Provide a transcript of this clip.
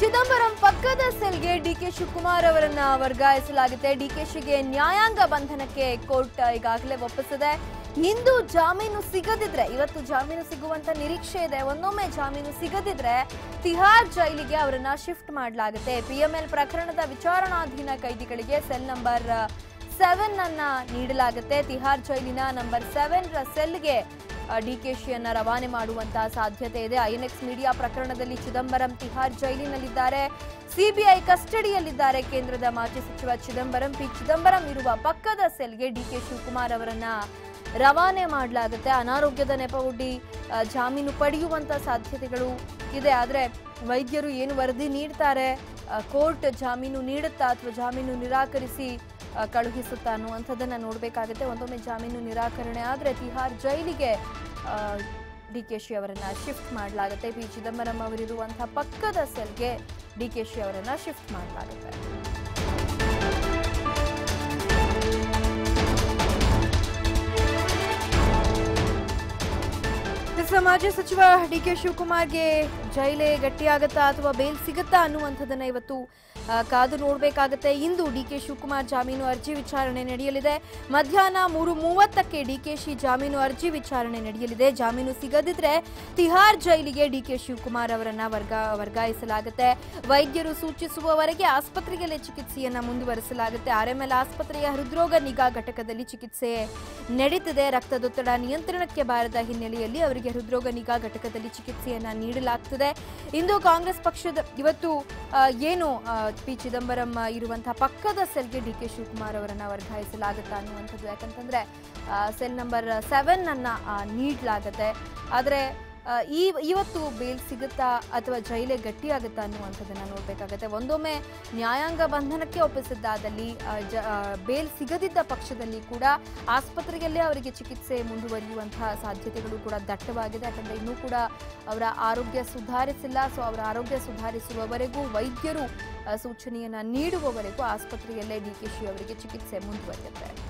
ಚಿದಂಬರಂ ಪಕ್ಕದ ಸೆಲ್ಗೆ ಡಿಕೆ ಶಿವಕುಮಾರ್ ಅವರನ್ನ ವರ್ಗಾಯಿಸಲಾಗಿದೆ ಡಿಕೆಶಿಗೆ ನ್ಯಾಯಾಂಗ ಬಂಧನಕ್ಕೆ ಕೋರ್ಟ್ ಈಗಾಗಲೇ ಒಪ್ಪಿಸಿದೆ ಇಂದು ಜಾಮೀನು ಸಿಗದಿದ್ರೆ ಇವತ್ತು ಜಾಮೀನು ಸಿಗುವಂತ ನಿರೀಕ್ಷೆ ಇದೆ ಒಂದೊಮ್ಮೆ ಜಾಮೀನು ಸಿಗದಿದ್ರೆ ತಿಹಾರ್ ಜೈಲಿಗೆ ಅವರನ್ನ ಶಿಫ್ಟ್ ಮಾಡಲಾಗುತ್ತೆ ಪಿಎಂಎಲ್ ಪ್ರಕರಣದ ವಿಚಾರಣಾಧೀನ ಕೈದಿಗಳಿಗೆ ಸೆಲ್ ನಂಬರ್ ಸೆವೆನ್ ಅನ್ನ ನೀಡಲಾಗುತ್ತೆ ತಿಹಾರ್ ಜೈಲಿನ ನಂಬರ್ ಸೆವೆನ್ ರ ಸೆಲ್ಗೆ ಡಿಕೆಶಿಯನ್ನ ರವಾನೆ ಮಾಡುವಂತಹ ಸಾಧ್ಯತೆ ಇದೆ ಐಎನ್ಎಕ್ಸ್ ಮೀಡಿಯಾ ಪ್ರಕರಣದಲ್ಲಿ ಚಿದಂಬರಂ ತಿಹಾರ್ ಜೈಲಿನಲ್ಲಿದ್ದಾರೆ ಸಿಬಿಐ ಕಸ್ಟಡಿಯಲ್ಲಿದ್ದಾರೆ ಕೇಂದ್ರದ ಮಾಜಿ ಸಚಿವ ಚಿದಂಬರಂ ಪಿ ಚಿದಂಬರಂ ಇರುವ ಪಕ್ಕದ ಸೆಲ್ಗೆ ಡಿಕೆ ಶಿವಕುಮಾರ್ ಅವರನ್ನ ರವಾನೆ ಮಾಡಲಾಗುತ್ತೆ ಅನಾರೋಗ್ಯದ ನೆಪವೊಡ್ಡಿ ಆ, ಜಾಮೀನು ಪಡೆಯುವಂತ ಸಾಧ್ಯತೆಗಳು ಇದೆ ಆದ್ರೆ ವೈದ್ಯರು ಏನು ವರದಿ ನೀಡ್ತಾರೆ ಆ, ಕೋರ್ಟ್ ಜಾಮೀನು ನೀಡುತ್ತಾ ಅಥವಾ ಜಾಮೀನು ನಿರಾಕರಿಸಿ ಆ, ಕಳುಹಿಸುತ್ತಾ ಅನ್ನುವಂಥದ್ದನ್ನ ನೋಡಬೇಕಾಗುತ್ತೆ ಒಂದೊಮ್ಮೆ ಜಾಮೀನು ನಿರಾಕರಣೆ ಆದರೆ ತಿಹಾರ್ ಜೈಲಿಗೆ ಡಿಕೆಶಿ ಅವರನ್ನ ಶಿಫ್ಟ್ ಮಾಡಲಾಗುತ್ತೆ ಪಿ ಚಿದಂಬರಂ ಅವರಿರುವಂತಹ ಪಕ್ಕದ ಸೆಲ್ಗೆ ಡಿಕೆಶಿ ಅವರನ್ನ ಶಿಫ್ಟ್ ಮಾಡಲಾಗುತ್ತೆ ಇನ್ನು ಮಾಜಿ ಸಚಿವ ಡಿ ಕೆ ಶಿವಕುಮಾರ್ಗೆ ಜೈಲೇ ಗಟ್ಟಿಯಾಗತ್ತಾ ಅಥವಾ ಬೇಲ್ ಸಿಗುತ್ತಾ ಅನ್ನುವಂಥದ್ದನ್ನ ಇವತ್ತು ಆ, ಕಾದು ನೋಡಬೇಕಾಗತ್ತೆ ಇಂದು ಡಿ ಕೆ ಶಿವಕುಮಾರ್ ಜಾಮೀನು ಅರ್ಜಿ ವಿಚಾರಣೆ ನಡೆಯಲಿದೆ ಮಧ್ಯಾಹ್ನ ಮೂರು ಮೂವತ್ತಕ್ಕೆ ಡಿಕೆಶಿ ಜಾಮೀನು ಅರ್ಜಿ ವಿಚಾರಣೆ ನಡೆಯಲಿದೆ ಜಾಮೀನು ಸಿಗದಿದ್ರೆ ತಿಹಾರ್ ಜೈಲಿಗೆ ಡಿ ಕೆ ಶಿವಕುಮಾರ್ ಅವರನ್ನ ವರ್ಗ ವರ್ಗಾಯಿಸಲಾಗುತ್ತೆ ವೈದ್ಯರು ಸೂಚಿಸುವವರೆಗೆ ಆಸ್ಪತ್ರೆಯಲ್ಲೇ ಚಿಕಿತ್ಸೆಯನ್ನ ಮುಂದುವರಿಸಲಾಗುತ್ತೆ ಆರ್ಎಂಎಲ್ ಆಸ್ಪತ್ರೆಯ ಹೃದ್ರೋಗ ನಿಗಾ ಘಟಕದಲ್ಲಿ ಚಿಕಿತ್ಸೆ ನಡೀತಿದೆ ರಕ್ತದೊತ್ತಡ ನಿಯಂತ್ರಣಕ್ಕೆ ಬಾರದ ಹಿನ್ನೆಲೆಯಲ್ಲಿ ಅವರಿಗೆ ಹೃದ್ರೋಗ ನಿಗಾ ಘಟಕದಲ್ಲಿ ಚಿಕಿತ್ಸೆಯನ್ನ ನೀಡಲಾಗ್ತದೆ ಇಂದು ಕಾಂಗ್ರೆಸ್ ಪಕ್ಷದ ಇವತ್ತು ಆ, ಏನು ಆ, ಪಿ ಚಿದಂಬರಂ ಆ, ಇರುವಂತಹ ಪಕ್ಕದ ಸೆಲ್ಗೆ ಡಿ ಕೆ ಶಿವಕುಮಾರ್ ಅವರನ್ನ ವರ್ಗಾಯಿಸಲಾಗುತ್ತಾ ಅನ್ನುವಂಥದ್ದು ಯಾಕಂತಂದ್ರೆ ಆ, ಸೆಲ್ ನಂಬರ್ ಸೆವೆನ್ ಅನ್ನ ಆ, ನೀಡಲಾಗತ್ತೆ ಆದ್ರೆ ಆ, ಈ ಇವತ್ತು ಬೇಲ್ ಸಿಗುತ್ತಾ ಅಥವಾ ಜೈಲೇ ಗಟ್ಟಿಯಾಗುತ್ತಾ ಅನ್ನುವಂಥದ್ದನ್ನ ನೋಡಬೇಕಾಗತ್ತೆ ಒಂದೊಮ್ಮೆ ನ್ಯಾಯಾಂಗ ಬಂಧನಕ್ಕೆ ಒಪ್ಪಿಸಿದ್ದಾದಲ್ಲಿ ಆ, ಜ- ಆ, ಬೇಲ್ ಸಿಗದಿದ್ದ ಪಕ್ಷದಲ್ಲಿ ಕೂಡ ಆಸ್ಪತ್ರೆಯಲ್ಲೇ ಅವರಿಗೆ ಚಿಕಿತ್ಸೆ ಮುಂದುವರಿಯುವಂತಹ ಸಾಧ್ಯತೆಗಳು ಕೂಡ ದಟ್ಟವಾಗಿದೆ ಯಾಕಂದ್ರೆ ಇನ್ನೂ ಕೂಡ ಅವರ ಆರೋಗ್ಯ ಸುಧಾರಿಸಿಲ್ಲ ಸೊ ಅವರ ಆರೋಗ್ಯ ಸುಧಾರಿಸುವವರೆಗೂ ವೈದ್ಯರು ಆ, ಸೂಚನೆಯನ್ನ ನೀಡುವವರೆಗೂ ಆಸ್ಪತ್ರೆಯಲ್ಲೇ ಡಿಕೆಶಿ ಅವರಿಗೆ ಚಿಕಿತ್ಸೆ ಮುಂದುವರಿಯುತ್ತೆ